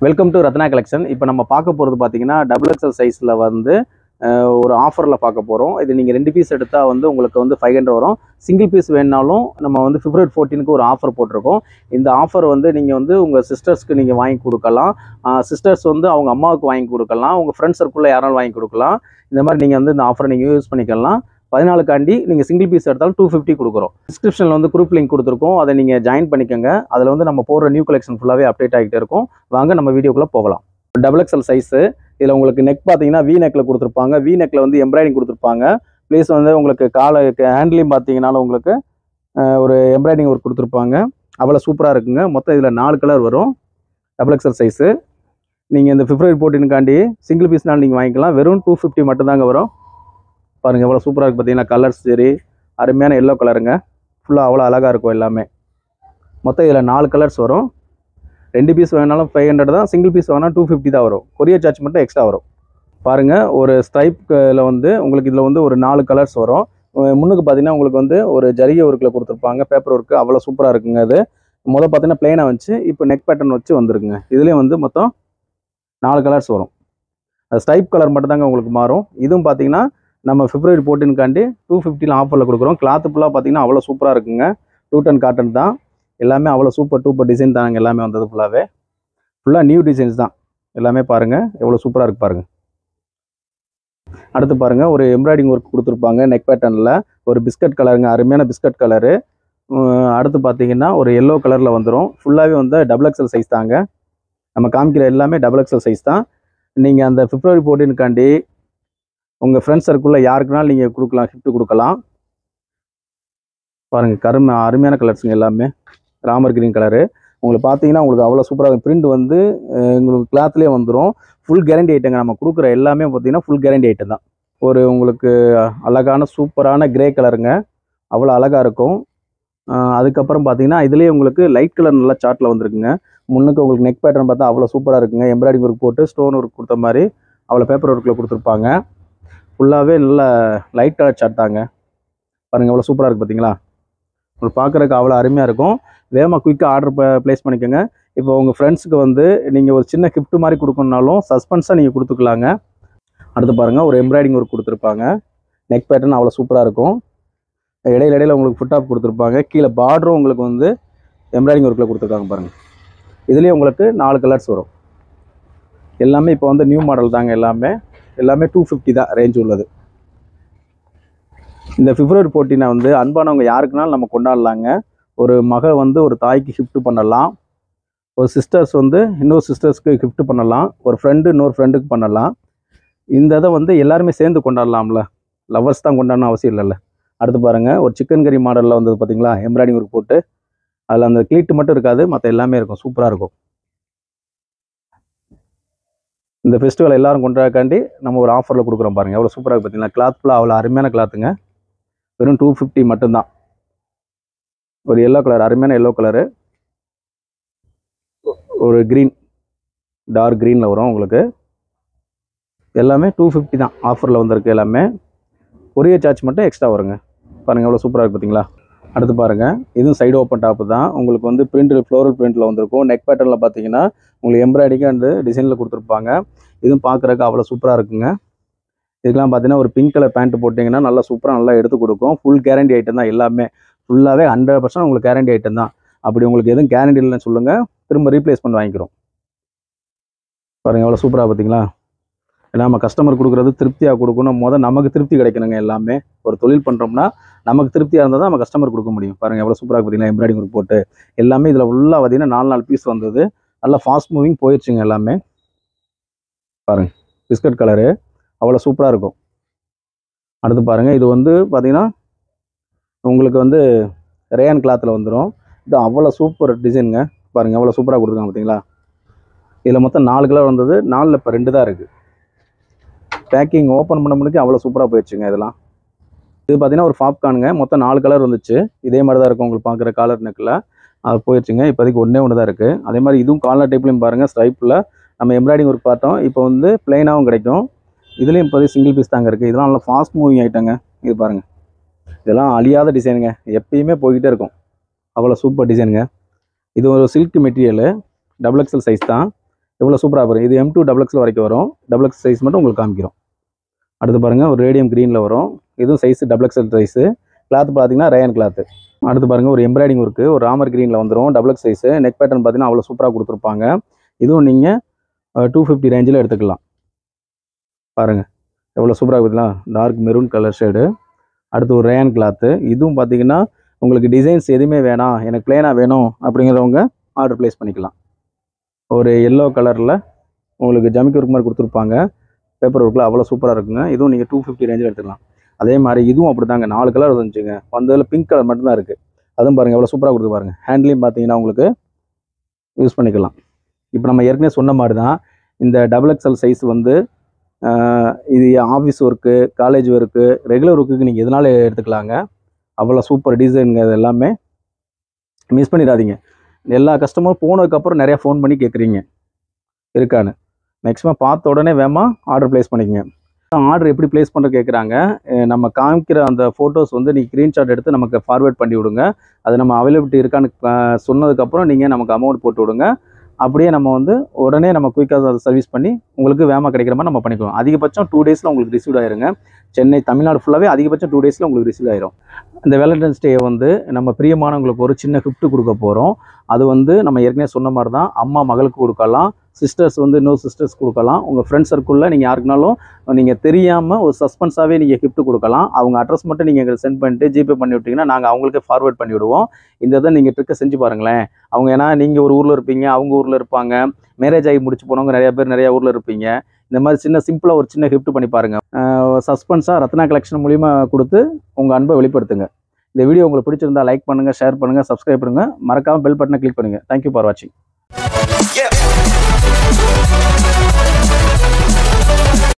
Welcome to Ratna collection இப்போ நம்ம பார்க்க போகிறது பார்த்தீங்கன்னா டபுள் எக்ஸல் சைஸில் வந்து அஹ், ஒரு ஆஃபரில் பார்க்க போகிறோம் இது நீங்கள் ரெண்டு பீஸ் எடுத்தால் வந்து உங்களுக்கு வந்து ஃபைவ் ஹண்ட்ரட் வரும் சிங்கிள் பீஸ் வேணுனாலும் நம்ம வந்து பிப்ரவரி ஃபோர்டீனுக்கு ஒரு ஆஃபர் போட்டிருக்கோம் இந்த ஆஃபர் வந்து நீங்கள் வந்து உங்கள் சிஸ்டர்ஸ்க்கு நீங்கள் வாங்கி கொடுக்கலாம் சிஸ்டர்ஸ் வந்து அவங்க அம்மாவுக்கு வாங்கி கொடுக்கலாம் உங்கள் ஃப்ரெண்ட்ஸ் சர்க்குள்ளே யாராலும் வாங்கி கொடுக்கலாம் இந்த மாதிரி நீங்கள் வந்து இந்த ஆஃபரை நீங்கள் யூஸ் பண்ணிக்கலாம் பதினாலுக்காண்டி நீங்கள் சிங்கிள் பீஸ் எடுத்தாலும் டூ ஃபிஃப்டி கொடுக்குறோம் டிஸ்கிரிப்ஷனில் வந்து குரூப் லிங்க் கொடுத்துருக்கோம் அதை நீங்கள் ஜாயின் பண்ணிக்கோங்க அதில் வந்து நம்ம போடுற நியூ கலெக்ஷன் ஃபுல்லாகவே அப்டேட் ஆகிட்டே இருக்கும் வாங்க நம்ம வீடியோக்குள்ளே போகலாம் டபுள் எக்ஸல் சைஸு இதில் உங்களுக்கு நெக் பார்த்தீங்கன்னா வி நெக்கில் கொடுத்துருப்பாங்க வி நெக்கில் வந்து எம்ப்ராய்டிங் கொடுத்துருப்பாங்க ப்ளீஸ் வந்து உங்களுக்கு காலை ஹேண்ட்லையும் பார்த்தீங்கன்னாலும் உங்களுக்கு அஹ், ஒரு எம்ப்ராய்டிங் ஒர்க் கொடுத்துருப்பாங்க அவ்வளோ சூப்பராக இருக்குங்க மொத்தம் இதில் நாலு கலர் வரும் டபுள் எக்ஸல் சைஸு நீங்கள் இந்த பிப்ரவரி போட்டினுக்காண்டி சிங்கிள் பீஸ்னாலும் நீங்கள் வாங்கிக்கலாம் வெறும் டூ ஃபிஃப்டி மட்டும்தாங்க வரும் பாருங்கள் எவ்வளோ சூப்பராக இருக்குது பார்த்தீங்கன்னா கலர்ஸ் சரி அருமையான எல்லோ கலருங்க ஃபுல்லாக அவ்வளோ அழகாக இருக்கும் எல்லாமே மொத்தம் இதில் நாலு கலர்ஸ் வரும் ரெண்டு பீஸ் வேணாலும் ஃபைவ் ஹண்ட்ரட் தான் சிங்கிள் பீஸ் வேணால் டூ ஃபிஃப்டி தான் வரும் கொரியர் சார்ஜ் மட்டும் எக்ஸ்ட்ரா வரும் பாருங்கள் ஒரு ஸ்ட்ரைப்பில் வந்து உங்களுக்கு இதில் வந்து ஒரு நாலு கலர்ஸ் வரும் அஹ் முன்னுக்கு பார்த்தீங்கன்னா உங்களுக்கு வந்து ஒரு ஜரிகை ஒர்க்கில் கொடுத்துருப்பாங்க பேப்பர் ஒர்க்கு அவ்வளோ சூப்பராக இருக்குங்க அது முதல் பார்த்தீங்கன்னா பிளெயினாக வச்சு இப்போ நெக் பேட்டர்ன் வச்சு வந்துருக்குங்க இதுலேயும் வந்து மொத்தம் நாலு கலர்ஸ் வரும் அது ஸ்ட்ரைப் கலர் மட்டும் தாங்க உங்களுக்கு மாறும் இதுவும் பார்த்தீங்கன்னா நம்ம பிப்ரவரி போர்டீனுக்காண்டி டூ ஃபிஃப்டியில் ஆஃபரில் கொடுக்குறோம் கிளாத்து ஃபுல்லாக பார்த்தீங்கன்னா அவ்வளோ சூப்பராக இருக்குங்க டூ டன் காட்டன் தான் எல்லாமே அவ்வளோ சூப்பர் டூப்பர் டிசைன் தாங்க எல்லாமே வந்தது ஃபுல்லாகவே ஃபுல்லாக நியூ டிசைன்ஸ் தான் எல்லாமே பாருங்கள் எவ்வளோ சூப்பராக இருக்கு பாருங்கள் அடுத்து பாருங்கள் ஒரு எம்ப்ராய்டிங் ஒர்க் கொடுத்துருப்பாங்க நெக் பேட்டர்னில் ஒரு பிஸ்கட் கலருங்க அருமையான பிஸ்கட் கலரு அடுத்து பார்த்தீங்கன்னா ஒரு எல்லோ கலரில் வந்துடும் ஃபுல்லாகவே வந்து டபுள் எக்ஸல் சைஸ் தாங்க நம்ம காமிக்கிற எல்லாமே டபுள் எக்ஸல் சைஸ் தான் நீங்கள் அந்த பிப்ரவரி போர்டீனுக்காண்டி உங்கள் ஃப்ரெண்ட்ஸ் சர்க்குள்ளே யாருக்குனாலும் நீங்கள் கொடுக்கலாம் gift கொடுக்கலாம் பாருங்கள் கருமை அருமையான கலர்ஸுங்க எல்லாமே ராமர் கிரீன் கலரு உங்களுக்கு பார்த்தீங்கன்னா உங்களுக்கு அவ்வளோ சூப்பராக பிரிண்ட் வந்து அஹ், உங்களுக்கு கிளாத்லேயே வந்துடும் ஃபுல் கேரண்டி ஐட்டங்க நம்ம கொடுக்குற எல்லாமே பார்த்தீங்கன்னா ஃபுல் கேரண்டி ஐட்டம் தான் ஒரு உங்களுக்கு அழகான சூப்பரான கிரே கலருங்க அவ்வளோ அழகாக இருக்கும் அஹ், அதுக்கப்புறம் பார்த்தீங்கன்னா இதுலேயே உங்களுக்கு லைட் கலர் நல்லா சார்ட்டில் வந்திருக்குங்க முன்னுக்கு உங்களுக்கு நெக் பேட்டர்ன் பார்த்தா அவ்வளோ சூப்பராக இருக்குங்க எம்ப்ராய்டிங் ஒர்க் போட்டு ஸ்டோன் ஒர்க் கொடுத்த மாதிரி அவ்வளோ பேப்பர் ஒர்க்கில் கொடுத்துருப்பாங்க ஃபுல்லாகவே நல்ல லைட் கலர் சார்ட் தாங்க பாருங்கள் எவ்வளோ சூப்பராக இருக்குது பார்த்தீங்களா உங்களுக்கு பார்க்குறதுக்கு அவ்வளோ அருமையாக இருக்கும் வேகமாக குயிக்காக ஆர்டர் ப்ளேஸ் பண்ணிக்கோங்க இப்போ உங்கள் ஃப்ரெண்ட்ஸுக்கு வந்து நீங்கள் ஒரு சின்ன gift மாதிரி கொடுக்கணுனாலும் சஸ்பென்ஸாக நீங்கள் கொடுத்துக்கலாங்க அடுத்து பாருங்கள் ஒரு எம்ப்ராய்டிங் ஒர்க் கொடுத்துருப்பாங்க நெக் பேட்டர்ன் அவ்வளோ சூப்பராக இருக்கும் இடையில இடையில உங்களுக்கு ஃபுட் டாப் கொடுத்துருப்பாங்க கீழே பார்டரும் உங்களுக்கு வந்து எம்ப்ராய்டிங் ஒர்க்கில் கொடுத்துருக்காங்க பாருங்கள் இதுலேயே உங்களுக்கு நாலு கலர்ஸ் வரும் எல்லாமே இப்போ வந்து நியூ மாடல் தாங்க எல்லாமே எல்லாமே டூ ஃபிஃப்டி தான் ரேஞ்ச் உள்ளது இந்த பிப்ரவரி போட்டினை வந்து அன்பானவங்க யாருக்குனாலும் நம்ம கொண்டாடலாங்க ஒரு மக வந்து ஒரு தாய்க்கு gift பண்ணலாம் ஒரு சிஸ்டர்ஸ் வந்து இன்னொரு சிஸ்டர்ஸ்க்கு gift பண்ணலாம் ஒரு ஃப்ரெண்டு இன்னொரு ஃப்ரெண்டுக்கு பண்ணலாம் இந்த இதை வந்து எல்லாருமே சேர்ந்து கொண்டாடலாம்ல லவர்ஸ் தான் கொண்டாடணும் அவசியம் இல்லைல்ல அடுத்து பாருங்கள் ஒரு சிக்கன் கறி மாடலில் வந்தது பார்த்தீங்களா எம்ப்ராய்டிங் ஒர்க் போட்டு அதில் அந்த கிளீட்டு மட்டும் இருக்காது மற்ற எல்லாமே இருக்கும் சூப்பராக இருக்கும் இந்த ஃபெஸ்டிவல் எல்லாரும் கொண்டாடக்காண்டி நம்ம ஒரு ஆஃபரில் கொடுக்குறோம் பாருங்கள் எவ்வளோ சூப்பராக இருக்கு பார்த்தீங்களா கிளாத் ஃபுல்லாக அவ்வளோ அருமையான கிளாத்துங்க வெறும் டூ ஃபிஃப்டி மட்டும்தான் ஒரு எல்லோ கலர் அருமையான எல்லோ கலரு ஒரு க்ரீன் டார்க் க்ரீனில் வரும் உங்களுக்கு எல்லாமே டூ ஃபிஃப்டி தான் ஆஃபரில் வந்திருக்கு எல்லாமே கொரியர் சார்ஜ் மட்டும் எக்ஸ்ட்ரா வருங்க பாருங்கள் எவ்வளோ சூப்பராக இருக்கு பார்த்தீங்களா அடுத்து பாருங்கள் இதுவும் சைடு ஓப்பன் டாப்பு தான் உங்களுக்கு வந்து பிரிண்ட் ஃப்ளோரல் பிரிண்ட்டில் வந்திருக்கும் நெக் பேட்டர்னில் பார்த்தீங்கன்னா உங்களுக்கு எம்ப்ராய்டிங்காக அந்த டிசைனில் கொடுத்துருப்பாங்க இதுவும் பார்க்குறதுக்கு அவ்வளோ சூப்பராக இருக்குங்க இதுக்கெல்லாம் பார்த்தீங்கன்னா ஒரு பிங்க் கலர் பேண்ட் போட்டிங்கன்னா நல்லா சூப்பராக நல்லா எடுத்து கொடுக்கும் ஃபுல் கேரண்டி ஐட்டம் தான் எல்லாமே ஃபுல்லாகவே ஹண்ட்ரட் பர்சன்ட் உங்களுக்கு கேரண்டி ஐட்டம் தான் அப்படி உங்களுக்கு எதுவும் கேரண்டி இல்லைன்னு சொல்லுங்கள் திரும்ப ரீப்ளேஸ் பண்ணி வாங்கிக்கிறோம் பாருங்கள் எவ்வளோ சூப்பராக பார்த்தீங்களா ஏன்னா நம்ம கஸ்டமர் கொடுக்குறது திருப்தியாக கொடுக்கணும் முதல் நமக்கு திருப்தி கிடைக்கணுங்க எல்லாமே ஒரு தொழில் பண்ணுறோம்னா நமக்கு திருப்தியாக இருந்தால் தான் நம்ம கஸ்டமர் கொடுக்க முடியும் பாருங்கள் எவ்வளோ சூப்பராக பார்த்தீங்கன்னா எம்ப்ராய்டிங் ஒர்க் போட்டு எல்லாமே இதில் ஃபுல்லாக பார்த்தீங்கன்னா நாலு நாலு பீஸ் வந்தது நல்லா ஃபாஸ்ட் மூவிங் போயிடுச்சுங்க எல்லாமே பாருங்கள் பிஸ்கட் கலரு அவ்வளோ சூப்பராக இருக்கும் அடுத்து பாருங்கள் இது வந்து பார்த்தீங்கன்னா உங்களுக்கு வந்து ரேயான் கிளாத்தில் வந்துடும் இது அவ்வளோ சூப்பர் டிசைனுங்க பாருங்கள் எவ்வளோ சூப்பராக கொடுத்துருக்காங்க பார்த்தீங்களா இதில் மொத்தம் நாலு கலர் வந்தது நாலில் இப்போ ரெண்டு தான் இருக்குது பேக்கிங் ஓப்பன் பண்ண முடிக்கு அவ்வளோ சூப்பராக போயிடுச்சுங்க இதெல்லாம் இது பார்த்தீங்கன்னா ஒரு பாப்கார்னுங்க மொத்தம் நாலு கலர் வந்துச்சு இதே மாதிரி தான் இருக்கும் உங்களுக்கு பார்க்குற காலர் நெக்கில் அது போயிடுச்சுங்க இப்போதைக்கு ஒன்றே ஒன்று தான் இருக்குது அதே மாதிரி இதுவும் காலர் டைப்லையும் பாருங்கள் ஸ்ட்ரைப்பில் நம்ம எம்ப்ராய்டிங் ஒர்க் பார்த்தோம் இப்போ வந்து பிளெயினாகவும் கிடைக்கும் இதுலேயும் இப்போதைக்கு சிங்கிள் பீஸ் தாங்க இருக்குது இதெல்லாம் நல்லா ஃபாஸ்ட் மூவிங் ஐட்டங்க இது பாருங்கள் இதெல்லாம் அழியாத டிசைனுங்க எப்பயுமே போய்கிட்டே இருக்கும் அவ்வளோ சூப்பர் டிசைனுங்க இது ஒரு silk material double XL size தான் இவ்வளோ சூப்பராக பாருங்க இது எம் டூ டபுள் எக்ஸில் வரைக்கும் வரும் டபுள் எக்ஸ் சைஸ் மட்டும் உங்களுக்கு காமிக்கிறோம் அடுத்து பாருங்கள் ஒரு ரேடியம் க்ரீனில் வரும் இதுவும் size double XL size cloth பார்த்தீங்கன்னா ரேயன் கிளாத்து அடுத்து பாருங்கள் ஒரு எம்ப்ராய்டிங் ஒர்க்கு ஒரு ராமர் க்ரீனில் வந்துடும் double X size neck pattern பார்த்தீங்கன்னா அவ்வளோ சூப்பராக கொடுத்துருப்பாங்க இதுவும் நீங்கள் டூ ஃபிஃப்டி ரேஞ்சில் எடுத்துக்கலாம் பாருங்கள் எவ்வளோ சூப்பராக இருக்குதுங்களா டார்க் மெரூன் கலர் ஷேடு அடுத்து ஒரு ரேயன் கிளாத்து இதுவும் பார்த்தீங்கன்னா உங்களுக்கு டிசைன்ஸ் எதுவுமே வேணாம் எனக்கு பிளேனாக வேணும் அப்படிங்கிறவங்க ஆர்டர் ப்ளேஸ் பண்ணிக்கலாம் ஒரு எல்லோ கலரில் உங்களுக்கு ஜமிக்கி ஒர்க் மாதிரி கொடுத்துருப்பாங்க பேப்பர் ஒர்க்கில் அவ்வளோ சூப்பராக இருக்குங்க இதுவும் நீங்கள் டூ ஃபிஃப்டி ரேஞ்சில் எடுத்துக்கலாம் அதே மாதிரி இதுவும் அப்படி தாங்க நாலு கலர் வந்துச்சுங்க வந்ததில் பிங்க் கலர் மட்டும்தான் இருக்குது அதுவும் பாருங்கள் எவ்வளோ சூப்பராக கொடுத்து பாருங்கள் ஹேண்ட்லையும் பார்த்தீங்கன்னா உங்களுக்கு யூஸ் பண்ணிக்கலாம் இப்போ நம்ம ஏற்கனவே சொன்ன மாதிரி தான் இந்த டபுள் எக்ஸ்எல் சைஸ் வந்து ஆஹ், இது office work college work regular ஒர்க்குக்கு நீங்கள் எதனால எடுத்துக்கலாங்க அவ்வளோ சூப்பர் டிசைனுங்க இது எல்லாமே மிஸ் பண்ணிடாதீங்க எல்லா கஸ்டமரும் போனதுக்கப்புறம் நிறையா ஃபோன் பண்ணி கேட்குறீங்க இருக்கான்னு மேக்ஸிமம் பார்த்த உடனே வேமா ஆர்டர் ப்ளேஸ் பண்ணிக்கங்க ஆர்டர் எப்படி ப்ளேஸ் பண்ணுற கேட்குறாங்க அஹ் நம்ம காமிக்கிற அந்த ஃபோட்டோஸ் வந்து நீங்கள் ஸ்க்ரீன்ஷாட் எடுத்து நமக்கு ஃபார்வேர்ட் பண்ணி விடுங்க அது நம்ம அவைலபிலிட்டி இருக்கான்னு அஹ் சொன்னதுக்கப்புறம் நீங்கள் நமக்கு அமௌண்ட் போட்டு விடுங்க அப்படியே நம்ம வந்து உடனே நம்ம குயிக்காக அதை சர்வீஸ் பண்ணி உங்களுக்கு வேகமாக கிடைக்கிற மாதிரி நம்ம பண்ணிக்குவோம் அதிகபட்சம் டூ டேஸில் உங்களுக்கு ரிசீவ் ஆயிருங்க சென்னை தமிழ்நாடு ஃபுல்லாகவே அதிகபட்சம் டூ டேஸில் உங்களுக்கு ரிசீவ் ஆயிரும் இந்த வேலண்டைன்ஸ் டே வந்து நம்ம பிரியமானவங்களுக்கு ஒரு சின்ன gift கொடுக்க போகிறோம் அது வந்து நம்ம ஏற்கனவே சொன்ன மாதிரி தான் அம்மா மகளுக்கு கொடுக்கலாம் சிஸ்டர்ஸ் வந்து இன்னொரு சிஸ்டர்ஸ் கொடுக்கலாம் உங்கள் ஃப்ரெண்ட்ஸ் சர்க்கிளில் நீங்கள் யாருக்குனாலும் நீங்கள் தெரியாமல் ஒரு சஸ்பென்ஸாகவே நீங்கள் gift கொடுக்கலாம் அவங்க அட்ரஸ் மட்டும் நீங்கள் எங்களுக்கு சென்ட் பண்ணிட்டு ஜிபே பண்ணி விட்டிங்கன்னா நாங்கள் அவங்களுக்கே ஃபார்வேர்ட் பண்ணி விடுவோம் இந்த இதை நீங்கள் ட்ரிக்கை செஞ்சு பாருங்களேன் அவங்க ஏன்னா நீங்கள் ஒரு ஊரில் இருப்பீங்க அவங்க ஊரில் இருப்பாங்க மேரேஜ் ஆகி முடிச்சு போனவங்க நிறைய பேர் நிறைய ஊரில் இருப்பீங்க இந்த மாதிரி சின்ன சிம்பிளாக ஒரு சின்ன gift பண்ணி பாருங்கள் சஸ்பென்ஸாக ரத்னா கலெக்ஷன் மூலிமா கொடுத்து உங்கள் அன்பை வெளிப்படுத்துங்க இந்த வீடியோ உங்களுக்கு பிடிச்சிருந்தா லைக் பண்ணுங்கள் ஷேர் பண்ணுங்கள் சப்ஸ்கிரைப் பண்ணுங்கள் மறக்காமல் பெல் பட்டனை கிளிக் பண்ணுங்கள் தேங்க்யூ ஃபார் வாட்சிங் Yeah.